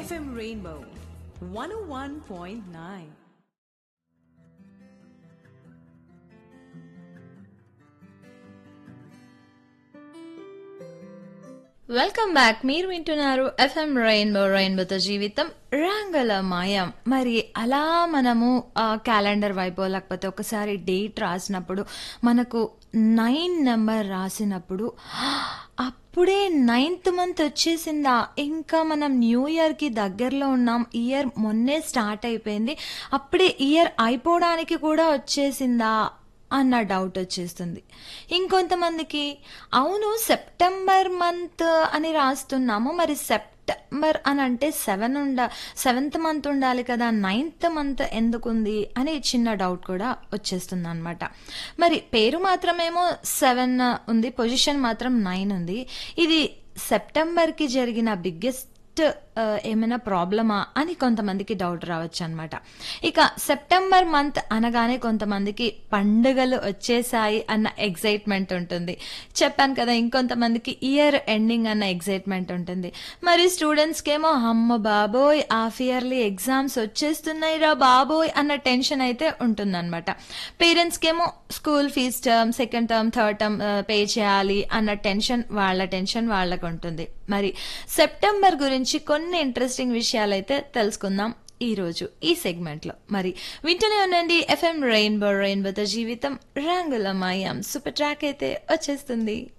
FM Rainbow 101.9. Welcome back మీరు వింటున్నారు FM rainbow రెయిన్బోతో జీవితం రంగుల మాయం మరి అలా మనము క్యాలెండర్ వైపు లేకపోతే ఒకసారి డేట్ రాసినప్పుడు మనకు నైన్ నెంబర్ రాసినప్పుడు అప్పుడే నైన్త్ మంత్ వచ్చేసిందా ఇంకా మనం న్యూ ఇయర్కి దగ్గరలో ఉన్నాం ఇయర్ మొన్నే స్టార్ట్ అయిపోయింది అప్పుడే ఇయర్ అయిపోవడానికి కూడా వచ్చేసిందా అన్న డౌట్ వచ్చేస్తుంది ఇంకొంతమందికి అవును సెప్టెంబర్ మంత్ అని రాస్తున్నాము మరి సెప్టెంబర్ అని అంటే సెవెన్ ఉండ సెవెంత్ మంత్ ఉండాలి కదా నైన్త్ మంత్ ఎందుకుంది అని చిన్న డౌట్ కూడా వచ్చేస్తుంది అనమాట మరి పేరు మాత్రమేమో సెవెన్ ఉంది పొజిషన్ మాత్రం నైన్ ఉంది ఇది సెప్టెంబర్కి జరిగిన బిగ్గెస్ట్ ఏమైనా ప్రాబ్లమా అని కొంతమందికి డౌట్ రావచ్చు అనమాట ఇక సెప్టెంబర్ మంత్ అనగానే కొంతమందికి పండుగలు వచ్చేసాయి అన్న ఎగ్జైట్మెంట్ ఉంటుంది చెప్పాను కదా ఇంకొంతమందికి ఇయర్ ఎండింగ్ అన్న ఎగ్జైట్మెంట్ ఉంటుంది మరి స్టూడెంట్స్కి ఏమో అమ్మ బాబోయ్ హాఫ్ ఇయర్లీ ఎగ్జామ్స్ వచ్చేస్తున్నాయి రా బాబోయ్ అన్న టెన్షన్ అయితే ఉంటుందన్నమాట పేరెంట్స్కి ఏమో school fee term second term third term pay చేయాలి అన్న టెన్షన్ వాళ్ళ టెన్షన్ వాళ్ళకు ఉంటుంది మరి సెప్టెంబర్ గురించి కొన్ని ఇంట్రెస్టింగ్ విషయాలు అయితే తెలుసుకుందాం ఈ రోజు ఈ సెగ్మెంట్ లో మరి వింటూనే ఉండండి ఎఫ్ఎం రెయిన్బో రెయిన్బోతో జీవితం రంగుల మాయం సూపర్ ట్రాక్ అయితే వచ్చేస్తుంది